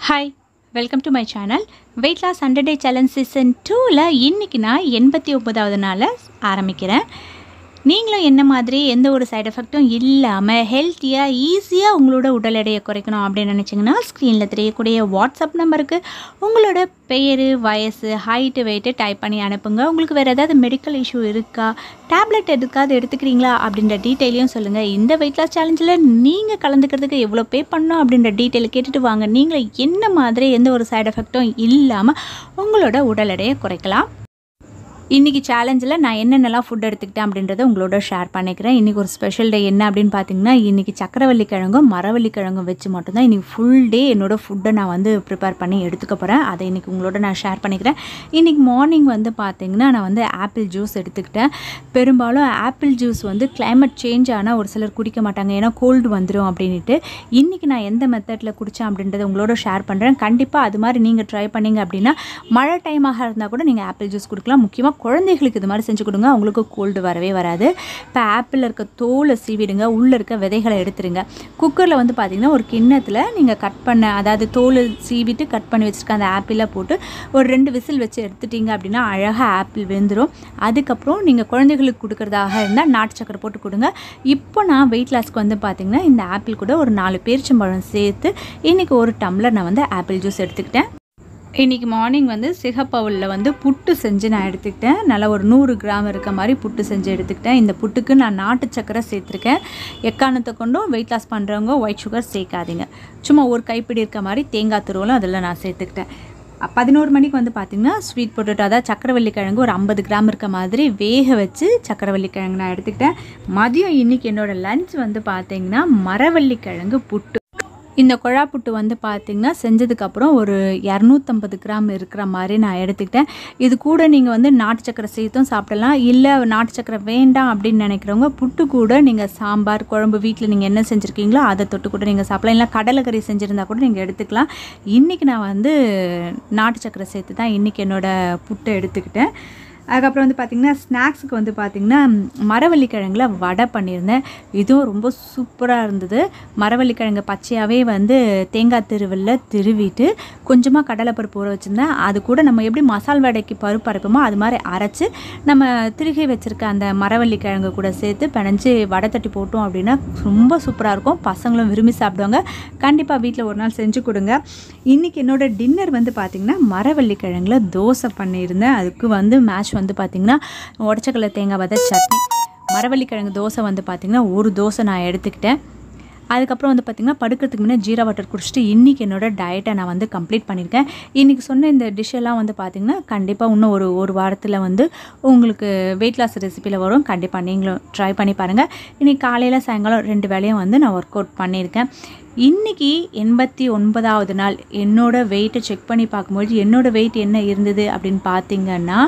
hi welcome to my channel weight loss hundred day challenge season டூவில் இன்றைக்கி நான் எண்பத்தி ஒன்பதாவது நாளில் ஆரம்பிக்கிறேன் நீங்களும் என்ன மாதிரி எந்த ஒரு சைடு எஃபெக்ட்டும் இல்லாமல் ஹெல்த்தியாக ஈஸியாக உங்களோட உடல் எடையை குறைக்கணும் அப்படின்னு நினச்சிங்கன்னா ஸ்க்ரீனில் தெரியக்கூடிய வாட்ஸ்அப் நம்பருக்கு உங்களோட பெயர் வயசு ஹைட்டு வெயிட்டு டைப் பண்ணி அனுப்புங்க உங்களுக்கு வேறு ஏதாவது மெடிக்கல் இஷ்யூ இருக்கா டேப்லெட் எதுக்காவது எடுத்துக்கிறீங்களா அப்படின்ற டீட்டெயிலையும் சொல்லுங்கள் இந்த வெயிட் லாஸ் சேலஞ்சில் நீங்கள் கலந்துக்கிறதுக்கு எவ்வளோ பே பண்ணணும் அப்படின்ற டீட்டெயில் கேட்டுட்டு வாங்க நீங்களும் என்ன மாதிரி எந்த ஒரு சைடு எஃபெக்ட்டும் இல்லாமல் உங்களோட உடல் எடையை குறைக்கலாம் இன்றைக்கி சேலஞ்சில் நான் என்னென்னலாம் ஃபுட் எடுத்துக்கிட்டேன் அப்படின்றத உங்களோட ஷேர் பண்ணிக்கிறேன் இன்றைக்கி ஒரு ஸ்பெஷல் டே என்ன அப்படின்னு பார்த்தீங்கன்னா இன்றைக்கி சக்கரவள்ளி கிழங்கும் மரவள்ளி கிழங்கும் வச்சு மட்டும்தான் இன்றைக்கி ஃபுல் டே என்னோடய ஃபுட்டை நான் வந்து ப்ரிப்பேர் பண்ணி எடுத்துக்க போகிறேன் அதை இன்றைக்கி உங்களோட நான் ஷேர் பண்ணிக்கிறேன் இன்றைக்கி மார்னிங் வந்து பார்த்தீங்கன்னா நான் வந்து ஆப்பிள் ஜூஸ் எடுத்துக்கிட்டேன் பெரும்பாலும் ஆப்பிள் ஜூஸ் வந்து climate சேஞ்ச் ஆனால் ஒரு சிலர் குடிக்க மாட்டாங்க ஏன்னா கோல்டு வந்துடும் அப்படின்ட்டு இன்றைக்கி நான் எந்த மெத்தடில் குடித்தேன் அப்படின்றத உங்களோட ஷேர் பண்ணுறேன் கண்டிப்பாக அது மாதிரி நீங்கள் ட்ரை பண்ணீங்க அப்படின்னா மழை டைமாக இருந்தால் கூட நீங்கள் ஆப்பிள் ஜூஸ் கொடுக்கலாம் முக்கியமாக குழந்தைகளுக்கு இது மாதிரி செஞ்சு கொடுங்க அவங்களுக்கு கோல்டு வரவே வராது இப்போ ஆப்பிளில் இருக்க தோலை சீவிடுங்க உள்ளே இருக்க விதைகளை எடுத்துருங்க குக்கரில் வந்து பார்த்தீங்கன்னா ஒரு கிண்ணத்தில் நீங்கள் கட் பண்ண அதாவது தோல் சீவிட்டு கட் பண்ணி வச்சுருக்க அந்த ஆப்பிளை போட்டு ஒரு ரெண்டு விசில் வச்சு எடுத்துட்டீங்க அப்படின்னா அழகாக ஆப்பிள் வெந்துடும் அதுக்கப்புறம் நீங்கள் குழந்தைகளுக்கு கொடுக்குறதாக இருந்தால் நாட்டு சக்கரை போட்டு கொடுங்க இப்போ நான் வெயிட் லாஸ்க்கு வந்து பார்த்தீங்கன்னா இந்த ஆப்பிள் கூட ஒரு நாலு பேரிச்சம்பழம் சேர்த்து இன்றைக்கி ஒரு டம்ளர் நான் வந்து ஆப்பிள் ஜூஸ் எடுத்துக்கிட்டேன் இன்றைக்கி மார்னிங் வந்து சிகப்பவுலில் வந்து புட்டு செஞ்சு நான் எடுத்துக்கிட்டேன் நல்லா ஒரு நூறு கிராம் இருக்க மாதிரி புட்டு செஞ்சு எடுத்துக்கிட்டேன் இந்த புட்டுக்கு நான் நாட்டு சக்கரை சேர்த்துருக்கேன் எக்காரணத்தை கொண்டும் வெயிட் லாஸ் பண்ணுறவங்க ஒயிட் சுகர் சேர்க்காதீங்க சும்மா ஒரு கைப்பிடி இருக்க மாதிரி தேங்காய் துருவலும் அதில் நான் சேர்த்துக்கிட்டேன் அ- பதினோரு மணிக்கு வந்து பார்த்திங்கன்னா ஸ்வீட் பொட்டேட்டோ அதாவது சக்கரவள்ளி கிழங்கு ஒரு ஐம்பது கிராம் இருக்க மாதிரி வேக வச்சு சக்கரவள்ளி கிழங்கு நான் எடுத்துக்கிட்டேன் மதியம் இன்றைக்கி என்னோடய லஞ்ச் வந்து பார்த்திங்கன்னா மரவள்ளி கிழங்கு புட்டு இந்த குழா புட்டு வந்து பார்த்திங்கன்னா செஞ்சதுக்கப்புறம் ஒரு இரநூத்தம்பது கிராம் இருக்கிற மாதிரி நான் எடுத்துக்கிட்டேன் இது கூட நீங்கள் வந்து நாட்டு சக்கரை சேர்த்தும் சாப்பிடலாம் இல்லை நாட்டு சக்கரை வேண்டாம் அப்படின்னு நினைக்கிறவங்க புட்டு கூட நீங்கள் சாம்பார் குழம்பு வீட்டில் நீங்கள் என்ன செஞ்சுருக்கீங்களோ அதை தொட்டு கூட நீங்கள் சாப்பிடலாம் இல்லை கடலைக்கறி செஞ்சுருந்தா கூட நீங்கள் எடுத்துக்கலாம் இன்றைக்கி நான் வந்து நாட்டு சக்கரை சேர்த்து தான் இன்றைக்கி என்னோடய புட்டை எடுத்துக்கிட்டேன் அதுக்கப்புறம் வந்து பார்த்திங்கன்னா ஸ்நாக்ஸுக்கு வந்து பார்த்திங்கன்னா மரவள்ளி கிழங்குல வடை பண்ணியிருந்தேன் இதுவும் ரொம்ப சூப்பராக இருந்தது மரவள்ளி கிழங்கு பச்சையாகவே வந்து தேங்காய் திருவில்ல திருவிட்டு கொஞ்சமாக கடலைப்பருப்பு ஊற வச்சுருந்தேன் அது கூட நம்ம எப்படி மசால் வடைக்கு பருப்பு அரைப்போமோ அது மாதிரி அரைச்சி நம்ம திருகை வச்சுருக்க அந்த மரவள்ளி கிழங்கு கூட சேர்த்து பிணைஞ்சு வடை தட்டி போட்டோம் அப்படின்னா ரொம்ப சூப்பராக இருக்கும் பசங்களும் விரும்பி சாப்பிடுவாங்க கண்டிப்பாக வீட்டில் ஒரு நாள் செஞ்சு கொடுங்க இன்றைக்கி என்னோட டின்னர் வந்து பார்த்திங்கன்னா மரவள்ளி கிழங்குல தோசை பண்ணியிருந்தேன் அதுக்கு வந்து மேட்ச் வந்து பார்த்திங்கன்னா உடச்சக்கல்ல தேங்காய் வத சட்னி மரவள்ளி கிழங்கு தோசை வந்து பார்த்திங்கன்னா ஒரு தோசை நான் எடுத்துக்கிட்டேன் அதுக்கப்புறம் வந்து பார்த்திங்கன்னா படுக்கிறதுக்கு முன்னே ஜீரா வாட்டர் குடிச்சிட்டு இன்றைக்கி என்னோட டயட்டை நான் வந்து கம்ப்ளீட் பண்ணியிருக்கேன் இன்றைக்கி சொன்ன இந்த டிஷ் எல்லாம் வந்து பார்த்திங்கன்னா கண்டிப்பாக இன்னும் ஒரு ஒரு வாரத்தில் வந்து உங்களுக்கு வெயிட் லாஸ் ரெசிப்பியில் வரும் கண்டிப்பாக நீங்களும் ட்ரை பண்ணி பாருங்கள் இன்றைக்கி காலையில் சாயங்காலம் ரெண்டு வேலையும் வந்து நான் ஒர்க் அவுட் பண்ணியிருக்கேன் இன்றைக்கி எண்பத்தி ஒன்பதாவது நாள் என்னோட வெயிட்டை செக் பண்ணி பார்க்கும்போது என்னோட வெயிட் என்ன இருந்தது அப்படின்னு பார்த்தீங்கன்னா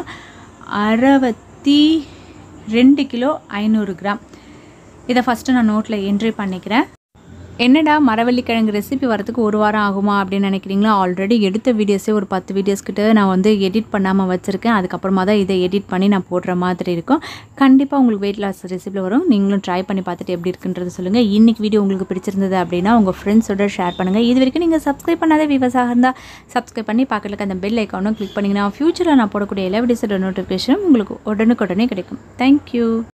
அறுபத்தி ரெண்டு கிலோ ஐநூறு கிராம் இதை ஃபஸ்ட்டு நான் நோட்டில் என்ட்ரி பண்ணிக்கிறேன் என்னடா மரவள்ளிக்கிழங்கு ரெசிபி வரதுக்கு ஒரு வாரம் ஆகுமா அப்படின்னு நினைக்கிறீங்களா ஆல்ரெடி எடுத்த வீடியோஸே ஒரு பத்து வீடியோஸ் கிட்ட நான் வந்து எடிட் பண்ணாமல் வச்சுருக்கேன் அதுக்கப்புறமா தான் இதை எடிட் பண்ணி நான் போடுற மாதிரி இருக்கும் கண்டிப்பாக உங்களுக்கு வெயிட் லாஸ் ரெசிபியில் வரும் நீங்களும் ட்ரை பண்ணி பார்த்துட்டு எப்படி இருக்குன்றது சொல்லுங்கள் இன்றைக்கி வீடியோ உங்களுக்கு பிடிச்சிருந்தது அப்படின்னா உங்கள் ஃப்ரெண்ட்ஸோட ஷேர் பண்ணுங்கள் இது வரைக்கும் நீங்கள் சப்ஸ்கிரைப் பண்ணாத விவசாயம் இருந்தால் சப்ஸ்கிரைப் பண்ணி பக்கத்தில் அந்த பெல் ஐக்கானும் கிளிக் பண்ணிங்கன்னா ஃப்யூச்சரில் நான் போடக்கூடிய எல்லா வீடியோஸோட நோட்டிஃபிகேஷனும் உங்களுக்கு உடனுக்குடனே கிடைக்கும் தேங்க்யூ